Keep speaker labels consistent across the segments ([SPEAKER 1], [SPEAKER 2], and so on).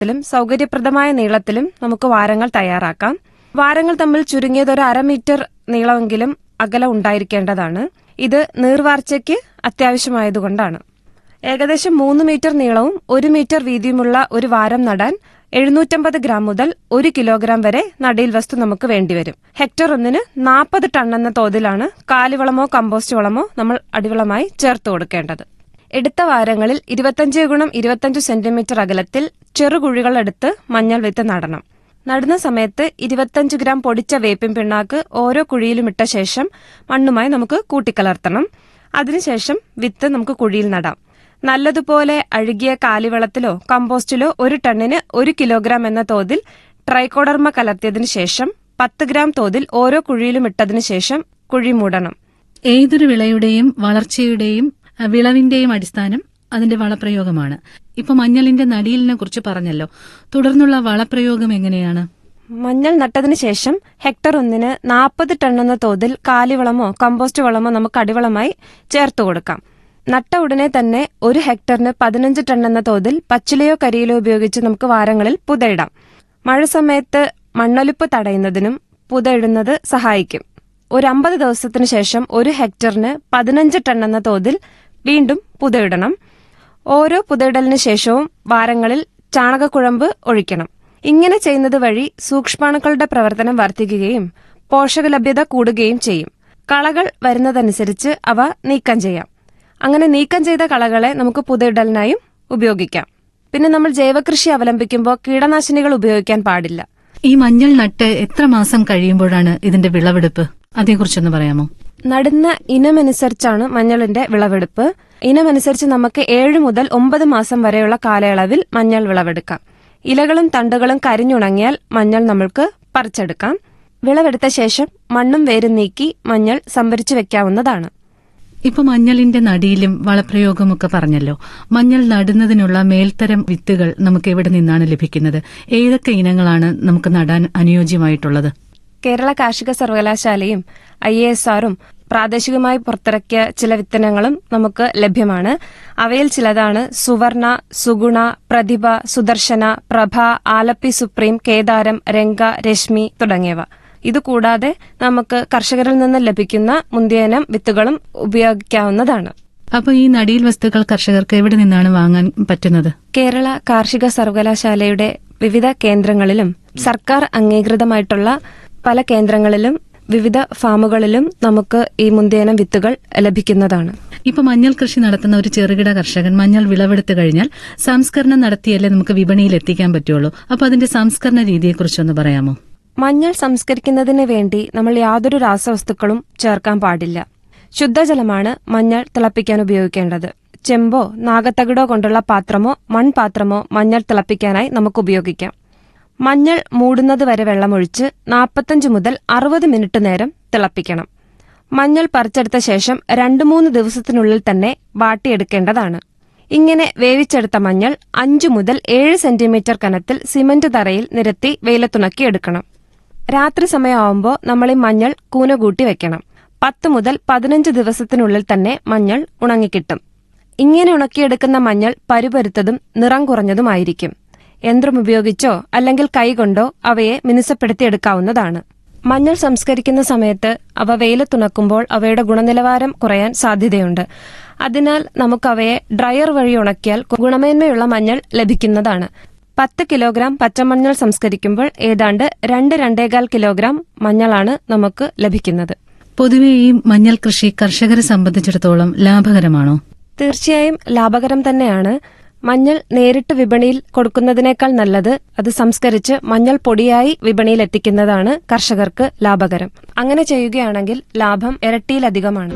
[SPEAKER 1] ത്തിലും സൗകര്യപ്രദമായ നീളത്തിലും നമുക്ക് വാരങ്ങൾ തയ്യാറാക്കാം വാരങ്ങൾ തമ്മിൽ ചുരുങ്ങിയത് ഒരു അര മീറ്റർ നീളമെങ്കിലും അകലം ഉണ്ടായിരിക്കേണ്ടതാണ് ഇത് നീർവാർച്ചയ്ക്ക് അത്യാവശ്യമായതുകൊണ്ടാണ് ഏകദേശം മൂന്ന് മീറ്റർ നീളവും ഒരു മീറ്റർ വീതിയുമുള്ള ഒരു വാരം നടാൻ എഴുന്നൂറ്റമ്പത് ഗ്രാം മുതൽ ഒരു കിലോഗ്രാം വരെ നടീൽ വസ്തു നമുക്ക് വേണ്ടിവരും ഹെക്ടർ ഒന്നിന് നാൽപ്പത് ടൺ എന്ന തോതിലാണ് കാലിവളമോ കമ്പോസ്റ്റ് വളമോ നമ്മൾ അടിവളമായി ചേർത്ത് കൊടുക്കേണ്ടത് എടുത്ത വാരങ്ങളിൽ ഇരുപത്തഞ്ച് ഗുണം ഇരുപത്തഞ്ച് സെന്റിമീറ്റർ അകലത്തിൽ ചെറുകുഴികൾ എടുത്ത് മഞ്ഞൾ വിത്ത് നടണം നടുന്ന സമയത്ത് ഇരുപത്തഞ്ച് ഗ്രാം പൊടിച്ച വേപ്പിൻ പിണ്ണാക്ക് ഓരോ കുഴിയിലും ഇട്ട ശേഷം മണ്ണുമായി നമുക്ക് കൂട്ടിക്കലർത്തണം അതിനുശേഷം വിത്ത് നമുക്ക് കുഴിയിൽ നടാം നല്ലതുപോലെ അഴുകിയ കാലിവളത്തിലോ കമ്പോസ്റ്റിലോ ഒരു ടണ്ണിന് ഒരു കിലോഗ്രാം എന്ന തോതിൽ ട്രൈക്കോഡർമ കലർത്തിയതിനു ശേഷം പത്ത് ഗ്രാം തോതിൽ ഓരോ കുഴിയിലും ഇട്ടതിനു ശേഷം കുഴി മൂടണം
[SPEAKER 2] ഏതൊരു വിളയുടെയും വളർച്ചയുടെയും അഹ് വിളവിന്റെയും അടിസ്ഥാനം അതിന്റെ വളപ്രയോഗമാണ് ഇപ്പൊ മഞ്ഞളിന്റെ നടീലിനെ കുറിച്ച് പറഞ്ഞല്ലോ തുടർന്നുള്ള വളപ്രയോഗം എങ്ങനെയാണ്
[SPEAKER 1] മഞ്ഞൾ നട്ടതിനു ശേഷം ഹെക്ടർ ഒന്നിന് നാൽപ്പത് ടൺ എന്ന തോതിൽ കാലിവളമോ കമ്പോസ്റ്റ് വളമോ നമുക്ക് അടിവളമായി ചേർത്ത് കൊടുക്കാം നട്ട ഉടനെ തന്നെ ഒരു ഹെക്ടറിന് പതിനഞ്ച് ടൺ എന്ന തോതിൽ പച്ചിലയോ കരിയിലോ ഉപയോഗിച്ച് നമുക്ക് വാരങ്ങളിൽ പുതയിടാം മഴ സമയത്ത് മണ്ണൊലിപ്പ് തടയുന്നതിനും പുതയിടുന്നത് സഹായിക്കും ഒരു അമ്പത് ദിവസത്തിനു ശേഷം ഒരു ഹെക്ടറിന് പതിനഞ്ച് ടൺ എന്ന തോതിൽ വീണ്ടും പുതയിടണം ഓരോ പുതയിടലിന് ശേഷവും വാരങ്ങളിൽ ചാണകക്കുഴമ്പ് ഒഴിക്കണം ഇങ്ങനെ ചെയ്യുന്നത് വഴി സൂക്ഷ്മാണുക്കളുടെ പ്രവർത്തനം വർദ്ധിക്കുകയും പോഷകലഭ്യത കൂടുകയും ചെയ്യും കളകൾ വരുന്നതനുസരിച്ച് അവ നീക്കം ചെയ്യാം അങ്ങനെ നീക്കം ചെയ്ത കളകളെ നമുക്ക് പുതയിടലിനായും ഉപയോഗിക്കാം പിന്നെ നമ്മൾ ജൈവകൃഷി അവലംബിക്കുമ്പോൾ കീടനാശിനികൾ ഉപയോഗിക്കാൻ പാടില്ല
[SPEAKER 2] ഈ മഞ്ഞൾ നട്ട് എത്ര മാസം കഴിയുമ്പോഴാണ് ഇതിന്റെ വിളവെടുപ്പ് അതേക്കുറിച്ചൊന്ന് പറയാമോ
[SPEAKER 1] നടുന്ന ഇനമനുസരിച്ചാണ് മഞ്ഞളിന്റെ വിളവെടുപ്പ് ഇനമനുസരിച്ച് നമുക്ക് ഏഴ് മുതൽ ഒമ്പത് മാസം വരെയുള്ള കാലയളവിൽ മഞ്ഞൾ വിളവെടുക്കാം ഇലകളും തണ്ടുകളും കരിഞ്ഞുണങ്ങിയാൽ മഞ്ഞൾ നമ്മൾക്ക് പറിച്ചെടുക്കാം വിളവെടുത്ത ശേഷം മണ്ണും വേരും നീക്കി മഞ്ഞൾ സംഭരിച്ചു വെക്കാവുന്നതാണ്
[SPEAKER 2] ഇപ്പൊ മഞ്ഞളിന്റെ നടിയിലും വളപ്രയോഗവും ഒക്കെ പറഞ്ഞല്ലോ മഞ്ഞൾ നടുന്നതിനുള്ള മേൽത്തരം വിത്തുകൾ നമുക്ക് എവിടെ നിന്നാണ് ലഭിക്കുന്നത് ഏതൊക്കെ ഇനങ്ങളാണ് നമുക്ക് നടാൻ അനുയോജ്യമായിട്ടുള്ളത്
[SPEAKER 1] കേരള കാർഷിക സർവകലാശാലയും ഐ എ എസ് ആറും പ്രാദേശികമായി പുറത്തിറക്കിയ ചില വിത്തനങ്ങളും നമുക്ക് ലഭ്യമാണ് അവയിൽ ചിലതാണ് സുവർണ സുഗുണ പ്രതിഭ സുദർശന പ്രഭ ആലപ്പി സുപ്രീം കേദാരം രംഗ രശ്മി തുടങ്ങിയവ ഇതുകൂടാതെ നമുക്ക് കർഷകരിൽ നിന്ന് ലഭിക്കുന്ന മുന്തിയനം വിത്തുകളും ഉപയോഗിക്കാവുന്നതാണ്
[SPEAKER 2] അപ്പൊ ഈ നടീൽ വസ്തുക്കൾ കർഷകർക്ക് എവിടെ നിന്നാണ് വാങ്ങാൻ പറ്റുന്നത്
[SPEAKER 1] കേരള കാർഷിക സർവകലാശാലയുടെ വിവിധ കേന്ദ്രങ്ങളിലും സർക്കാർ അംഗീകൃതമായിട്ടുള്ള പല കേന്ദ്രങ്ങളിലും വിവിധ ഫാമുകളിലും നമുക്ക് ഈ മുന്തിയനം വിത്തുകൾ ലഭിക്കുന്നതാണ്
[SPEAKER 2] ഇപ്പൊ മഞ്ഞൾ കൃഷി നടത്തുന്ന ഒരു ചെറുകിട കർഷകൻ മഞ്ഞൾ വിളവെടുത്തു കഴിഞ്ഞാൽ സംസ്കരണം നടത്തിയല്ലേ നമുക്ക് വിപണിയിൽ എത്തിക്കാൻ പറ്റുള്ളൂ അപ്പൊ അതിന്റെ സംസ്കരണ രീതിയെക്കുറിച്ചൊന്ന് പറയാമോ
[SPEAKER 1] മഞ്ഞൾ സംസ്കരിക്കുന്നതിന് വേണ്ടി നമ്മൾ യാതൊരു രാസവസ്തുക്കളും ചേർക്കാൻ പാടില്ല ശുദ്ധജലമാണ് മഞ്ഞൾ തിളപ്പിക്കാൻ ഉപയോഗിക്കേണ്ടത് ചെമ്പോ നാഗത്തകിടോ കൊണ്ടുള്ള പാത്രമോ മൺപാത്രമോ മഞ്ഞൾ തിളപ്പിക്കാനായി നമുക്ക് ഉപയോഗിക്കാം മഞ്ഞൾ മൂടുന്നത് വരെ വെള്ളമൊഴിച്ച് നാൽപ്പത്തഞ്ച് മുതൽ അറുപത് മിനിറ്റ് നേരം തിളപ്പിക്കണം മഞ്ഞൾ പറിച്ചെടുത്ത ശേഷം രണ്ടു മൂന്ന് ദിവസത്തിനുള്ളിൽ തന്നെ വാട്ടിയെടുക്കേണ്ടതാണ് ഇങ്ങനെ വേവിച്ചെടുത്ത മഞ്ഞൾ അഞ്ചു മുതൽ ഏഴ് സെന്റിമീറ്റർ കനത്തിൽ സിമന്റ് തറയിൽ നിരത്തി വെയിലത്തുണക്കി എടുക്കണം രാത്രി സമയമാവുമ്പോൾ നമ്മൾ ഈ മഞ്ഞൾ കൂന കൂട്ടി വെക്കണം പത്ത് മുതൽ പതിനഞ്ച് ദിവസത്തിനുള്ളിൽ തന്നെ മഞ്ഞൾ ഉണങ്ങിക്കിട്ടും ഇങ്ങനെ ഉണക്കിയെടുക്കുന്ന മഞ്ഞൾ പരുപരുത്തതും നിറം കുറഞ്ഞതുമായിരിക്കും യന്ത്രം ഉപയോഗിച്ചോ അല്ലെങ്കിൽ കൈകൊണ്ടോ അവയെ മിനുസപ്പെടുത്തിയെടുക്കാവുന്നതാണ് മഞ്ഞൾ സംസ്കരിക്കുന്ന സമയത്ത് അവ വെയിലത്തുണക്കുമ്പോൾ അവയുടെ ഗുണനിലവാരം കുറയാൻ സാധ്യതയുണ്ട് അതിനാൽ നമുക്കവയെ ഡ്രയർ വഴി ഉണക്കിയാൽ ഗുണമേന്മയുള്ള മഞ്ഞൾ ലഭിക്കുന്നതാണ് പത്ത് കിലോഗ്രാം പച്ചമഞ്ഞൾ സംസ്കരിക്കുമ്പോൾ ഏതാണ്ട് രണ്ട് രണ്ടേകാൽ കിലോഗ്രാം മഞ്ഞളാണ് നമുക്ക് ലഭിക്കുന്നത്
[SPEAKER 2] പൊതുവെ ഈ മഞ്ഞൾ കൃഷി കർഷകരെ സംബന്ധിച്ചിടത്തോളം ലാഭകരമാണോ
[SPEAKER 1] തീർച്ചയായും ലാഭകരം തന്നെയാണ് മഞ്ഞൾ നേരിട്ട് വിപണിയിൽ കൊടുക്കുന്നതിനേക്കാൾ നല്ലത് അത് സംസ്കരിച്ച് മഞ്ഞൾ പൊടിയായി വിപണിയിൽ എത്തിക്കുന്നതാണ് കർഷകർക്ക് ലാഭകരം അങ്ങനെ ചെയ്യുകയാണെങ്കിൽ ലാഭം ഇരട്ടിയിലധികമാണ്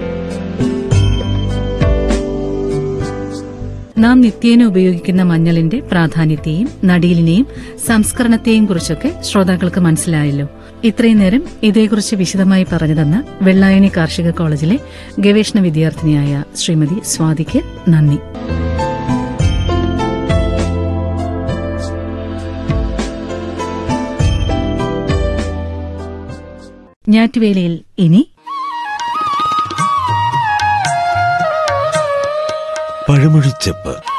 [SPEAKER 2] നാം നിത്യേന ഉപയോഗിക്കുന്ന മഞ്ഞളിന്റെ പ്രാധാന്യത്തെയും നടീലിനെയും സംസ്കരണത്തെയും കുറിച്ചൊക്കെ ശ്രോതാക്കൾക്ക് മനസ്സിലായല്ലോ ഇത്രയും നേരം ഇതേക്കുറിച്ച് വിശദമായി പറഞ്ഞു തന്ന വെള്ളായണി കാർഷിക കോളേജിലെ ഗവേഷണ വിദ്യാർത്ഥിനിയായ ശ്രീമതി സ്വാതിക്ക് നന്ദി ഞാറ്റുവേലയിൽ ഇനി
[SPEAKER 3] പഴമൊഴിച്ചെപ്പ്